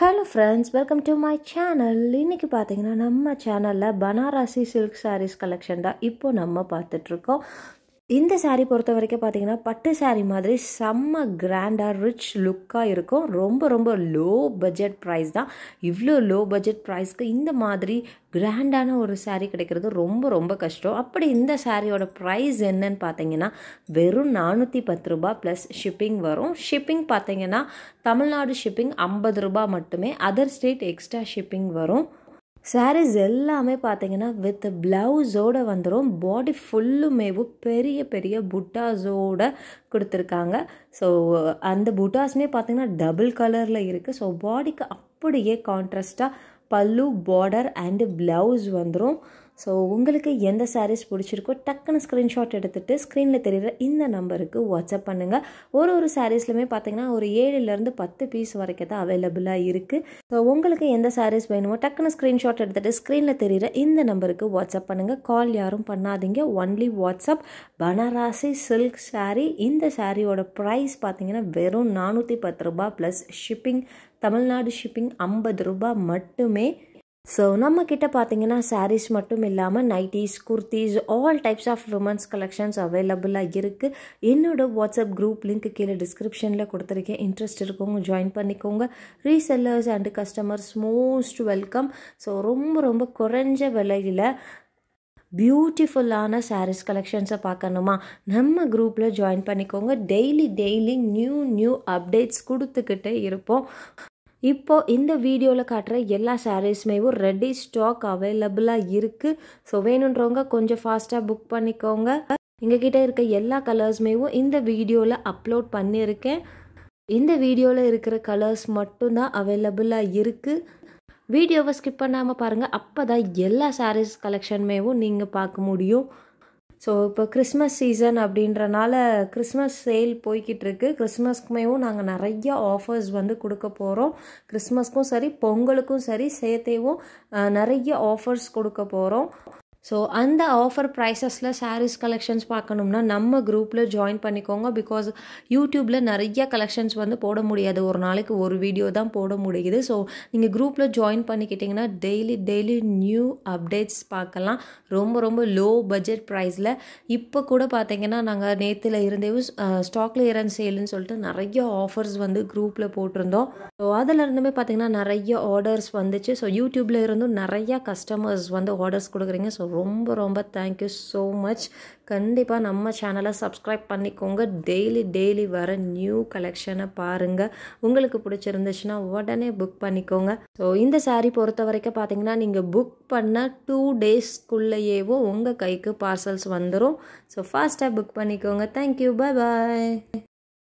hello friends welcome to my channel இன்றைக்கி பார்த்தீங்கன்னா நம்ம சேனலில் பனாரசி சில்க் சாரீஸ் கலெக்ஷன் தான் இப்போ நம்ம பார்த்துட்ருக்கோம் இந்த saree பொறுத்த வரைக்கும் பார்த்தீங்கன்னா பட்டு saree மாதிரி செம்ம கிராண்டாக ரிச் லுக்காக இருக்கும் ரொம்ப ரொம்ப லோ பட்ஜெட் ப்ரைஸ் தான் இவ்வளோ லோ பட்ஜெட் ப்ரைஸ்க்கு இந்த மாதிரி கிராண்டான ஒரு saree கிடைக்கிறது ரொம்ப ரொம்ப கஷ்டம் அப்படி இந்த சாரியோட ப்ரைஸ் என்னன்னு பார்த்தீங்கன்னா வெறும் நானூற்றி பத்து ரூபா ப்ளஸ் ஷிப்பிங் வரும் ஷிப்பிங் பார்த்தீங்கன்னா தமிழ்நாடு ஷிப்பிங் ஐம்பது ரூபா மட்டுமே அதர் ஸ்டேட் எக்ஸ்ட்ரா ஷிப்பிங் வரும் சாரீஸ் எல்லாமே பார்த்தீங்கன்னா வித் ப்ளவுஸோடு வந்துடும் பாடி ஃபுல்லுமேவும் பெரிய பெரிய புட்டாஸோட கொடுத்துருக்காங்க ஸோ அந்த புட்டாஸுமே பார்த்தீங்கன்னா டபுள் கலரில் இருக்குது ஸோ பாடிக்கு அப்படியே கான்ட்ராஸ்ட்டாக பல்லு பார்டர் அண்டு ப்ளவுஸ் வந்துடும் ஸோ உங்களுக்கு எந்த சாரீஸ் பிடிச்சிருக்கோ டக்குன்னு ஸ்க்ரீன்ஷாட் எடுத்துகிட்டு ஸ்க்ரீனில் தெரிகிற இந்த நம்பருக்கு வாட்ஸ்அப் பண்ணுங்கள் ஒரு ஒரு சாரீஸ்லையுமே பார்த்தீங்கன்னா ஒரு ஏழுலேருந்து பத்து பீஸ் வரைக்கும் தான் அவைலபிளாக இருக்குது ஸோ உங்களுக்கு எந்த சாரீஸ் வேணுமோ டக்குன்னு ஸ்க்ரீன்ஷாட் எடுத்துகிட்டு ஸ்க்ரீனில் தெரிகிற இந்த நம்பருக்கு வாட்ஸ்அப் பண்ணுங்கள் கால் யாரும் பண்ணாதீங்க only WhatsApp Banarasi silk saree இந்த சாரியோட ப்ரைஸ் பார்த்தீங்கன்னா வெறும் நானூற்றி பத்து ரூபா ப்ளஸ் ஷிப்பிங் தமிழ்நாடு ஷிப்பிங் ஐம்பது ரூபாய் மட்டுமே ஸோ நம்ம கிட்ட பார்த்தீங்கன்னா சாரீஸ் மட்டும் இல்லாமல் nighties kurtis all types of womens collections அவைலபிளாக இருக்குது என்னோட வாட்ஸ்அப் குரூப் லிங்க் கீழே டிஸ்கிரிப்ஷனில் கொடுத்துருக்கேன் இன்ட்ரெஸ்ட் இருக்கவங்க ஜாயின் பண்ணிக்கோங்க resellers and customers most welcome so ரொம்ப ரொம்ப குறைஞ்ச விலையில் பியூட்டிஃபுல்லான சாரீஸ் கலெக்ஷன்ஸை பார்க்கணுமா நம்ம குரூப்பில் ஜாயின் பண்ணிக்கோங்க daily daily new new updates கொடுத்துக்கிட்டே இருப்போம் இப்போ இந்த வீடியோவில் காட்டுற எல்லா சாரீஸுமேவும் ரெடி ஸ்டாக் அவைலபிளாக இருக்குது ஸோ வேணுன்றவங்க கொஞ்சம் ஃபாஸ்ட்டாக புக் பண்ணிக்கோங்க எங்ககிட்ட இருக்க எல்லா கலர்ஸுமேவும் இந்த வீடியோவில் அப்லோட் பண்ணியிருக்கேன் இந்த வீடியோவில் இருக்கிற கலர்ஸ் மட்டும்தான் அவைலபிளாக இருக்குது வீடியோவை ஸ்கிப் பண்ணாமல் பாருங்கள் அப்போ தான் எல்லா சாரீஸ் கலெக்ஷனுமேவும் நீங்கள் பார்க்க முடியும் ஸோ இப்போ கிறிஸ்மஸ் சீசன் அப்படின்றனால கிறிஸ்மஸ் சேல் போய்கிட்டு இருக்கு கிறிஸ்மஸ்க்குமேவும் நாங்கள் நிறைய ஆஃபர்ஸ் வந்து கொடுக்க போகிறோம் கிறிஸ்மஸ்க்கும் சரி பொங்கலுக்கும் சரி சேர்த்தேவும் நிறைய ஆஃபர்ஸ் கொடுக்க போகிறோம் ஸோ அந்த ஆஃபர் ப்ரைஸஸில் சாரீஸ் கலெக்ஷன்ஸ் பார்க்கணும்னா நம்ம குரூப்பில் ஜாயின் பண்ணிக்கோங்க பிகாஸ் யூடியூப்பில் நிறைய கலெக்ஷன்ஸ் வந்து போட முடியாது ஒரு நாளைக்கு ஒரு வீடியோ தான் போட முடியுது ஸோ நீங்கள் குரூப்பில் ஜாயின் பண்ணிக்கிட்டிங்கன்னா டெய்லி டெய்லி நியூ அப்டேட்ஸ் பார்க்கலாம் ரொம்ப ரொம்ப லோ பட்ஜெட் ப்ரைஸில் இப்போ கூட பார்த்தீங்கன்னா நாங்கள் நேற்றுல இருந்தே ஸ்டாக் கிளியரன்ஸ் சேல்னு சொல்லிட்டு நிறைய ஆஃபர்ஸ் வந்து குரூப்பில் போட்டிருந்தோம் ஸோ அதில் இருந்துமே பார்த்தீங்கன்னா நிறைய ஆர்டர்ஸ் வந்துச்சு ஸோ யூடியூப்பில் இருந்தும் நிறையா கஸ்டமர்ஸ் வந்து ஆர்டர்ஸ் கொடுக்குறீங்க ஸோ ரொம்ப ரொம்ப தேங்க்யூ ஸோ மச் கண்டிப்பாக நம்ம சேனலை சப்ஸ்கிரைப் பண்ணிக்கோங்க டெய்லி டெய்லி வர நியூ கலெக்ஷனை பாருங்கள் உங்களுக்கு பிடிச்சிருந்துச்சுன்னா உடனே புக் பண்ணிக்கோங்க ஸோ இந்த சாரீ பொறுத்த வரைக்கும் பார்த்தீங்கன்னா நீங்கள் புக் பண்ண டூ டேஸ்க்குள்ளேயேவோ உங்கள் கைக்கு பார்சல்ஸ் வந்துடும் ஸோ ஃபாஸ்ட்டாக புக் பண்ணிக்கோங்க தேங்க்யூ பாய் பாய்